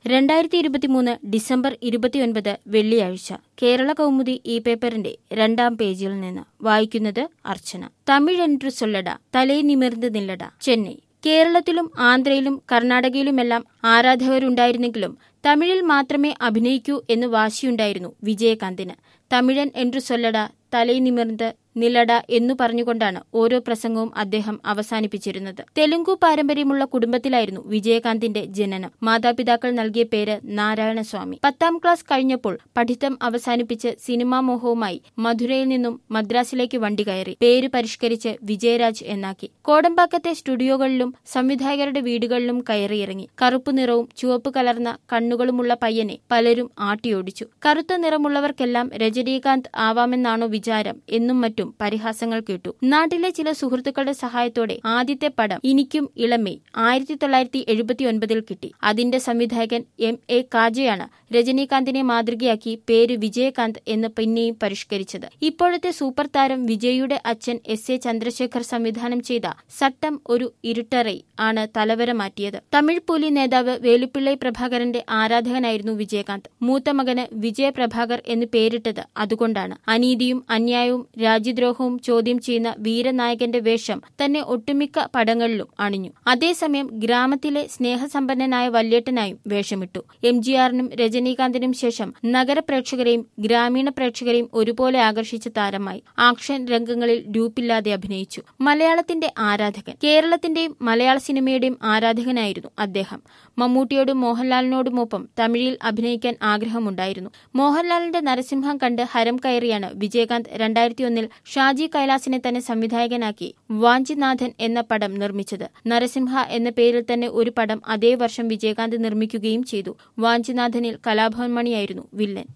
രണ്ടായിരത്തി ഇരുപത്തിമൂന്ന് ഡിസംബർ ഇരുപത്തിയൊൻപത് വെള്ളിയാഴ്ച കേരള കൗമുദി ഈ പേപ്പറിന്റെ രണ്ടാം പേജിൽ നിന്ന് വായിക്കുന്നത് അർച്ചന തമിഴ് എൻട്രു സൊല്ലട തലേ നിമിർന്ന് നില്ലട ചെന്നൈ കേരളത്തിലും ആന്ധ്രയിലും കർണാടകയിലുമെല്ലാം ആരാധകരുണ്ടായിരുന്നെങ്കിലും തമിഴിൽ മാത്രമേ അഭിനയിക്കൂ എന്ന് വാശിയുണ്ടായിരുന്നു വിജയകാന്തിന് തമിഴൻ എൻട്രു സൊല്ലട തലേ നിമിർന്ന് നിലട എന്നു പറഞ്ഞുകൊണ്ടാണ് ഓരോ പ്രസംഗവും അദ്ദേഹം അവസാനിപ്പിച്ചിരുന്നത് തെലുങ്കു പാരമ്പര്യമുള്ള കുടുംബത്തിലായിരുന്നു വിജയകാന്തിന്റെ ജനനം മാതാപിതാക്കൾ നൽകിയ പേര് നാരായണസ്വാമി പത്താം ക്ലാസ് കഴിഞ്ഞപ്പോൾ പഠിത്തം അവസാനിപ്പിച്ച് സിനിമാ മോഹവുമായി മധുരയിൽ നിന്നും മദ്രാസിലേക്ക് വണ്ടി കയറി പേര് പരിഷ്കരിച്ച് വിജയരാജ് എന്നാക്കി കോടമ്പാക്കത്തെ സ്റ്റുഡിയോകളിലും സംവിധായകരുടെ വീടുകളിലും കയറിയിറങ്ങി കറുപ്പു നിറവും ചുവപ്പ് കലർന്ന കണ്ണുകളുമുള്ള പയ്യനെ പലരും ആട്ടിയോടിച്ചു കറുത്ത നിറമുള്ളവർക്കെല്ലാം രജനീകാന്ത് ആവാമെന്നാണോ വിചാരം എന്നും മറ്റും പരിഹാസങ്ങൾ കേട്ടു നാട്ടിലെ ചില സുഹൃത്തുക്കളുടെ സഹായത്തോടെ ആദ്യത്തെ പടം ഇനിക്കും ഇളമേ ആയിരത്തി തൊള്ളായിരത്തി എഴുപത്തിയൊൻപതിൽ കിട്ടി അതിന്റെ സംവിധായകൻ എം എ കാജയാണ് രജനീകാന്തിനെ മാതൃകയാക്കി പേര് വിജയകാന്ത് എന്ന് പിന്നെയും പരിഷ്കരിച്ചത് ഇപ്പോഴത്തെ സൂപ്പർ താരം വിജയുടെ അച്ഛൻ എസ് എ ചന്ദ്രശേഖർ സംവിധാനം ചെയ്ത സട്ടം ഒരു ഇരുട്ടറൈ ആണ് തലവര മാറ്റിയത് തമിഴ് പുലി നേതാവ് വേലുപ്പിള്ളൈ പ്രഭാകരന്റെ ആരാധകനായിരുന്നു വിജയകാന്ത് മൂത്ത മകന് വിജയ പ്രഭാകർ എന്ന് പേരിട്ടത് അതുകൊണ്ടാണ് അനീതിയും അന്യായവും രാജ്യദ്രോഹവും ചോദ്യം ചെയ്യുന്ന വീരനായകന്റെ വേഷം തന്നെ ഒട്ടുമിക്ക പടങ്ങളിലും അണിഞ്ഞു അതേസമയം ഗ്രാമത്തിലെ സ്നേഹസമ്പന്നനായ വല്യേട്ടനായും വേഷമിട്ടു എം ജി ആറിനും രജനീകാന്തിനും ശേഷം നഗര പ്രേക്ഷകരെയും ഗ്രാമീണ പ്രേക്ഷകരെയും ഒരുപോലെ ആകർഷിച്ച താരമായി ആക്ഷൻ രംഗങ്ങളിൽ ഡ്യൂപ്പില്ലാതെ അഭിനയിച്ചു മലയാളത്തിന്റെ ആരാധകൻ കേരളത്തിന്റെയും മലയാള സിനിമയുടെയും ആരാധകനായിരുന്നു അദ്ദേഹം മമ്മൂട്ടിയോടും മോഹൻലാലിനോടുമൊപ്പം തമിഴിൽ അഭിനയിക്കാൻ ആഗ്രഹമുണ്ടായിരുന്നു മോഹൻലാലിന്റെ നരസിംഹം കണ്ട് ഹരം കയറിയാണ് വിജയകാന്ത് രണ്ടായിരത്തിയൊന്നിൽ ഷാജി കൈലാസിനെ തന്നെ സംവിധായകനാക്കി വാഞ്ചിനാഥൻ എന്ന പടം നിർമ്മിച്ചത് നരസിംഹ എന്ന പേരിൽ തന്നെ ഒരു പടം അതേ വർഷം വിജയകാന്ത് നിർമ്മിക്കുകയും ചെയ്തു വാഞ്ചിനാഥനിൽ കലാഭവൻ മണിയായിരുന്നു വില്ലൻ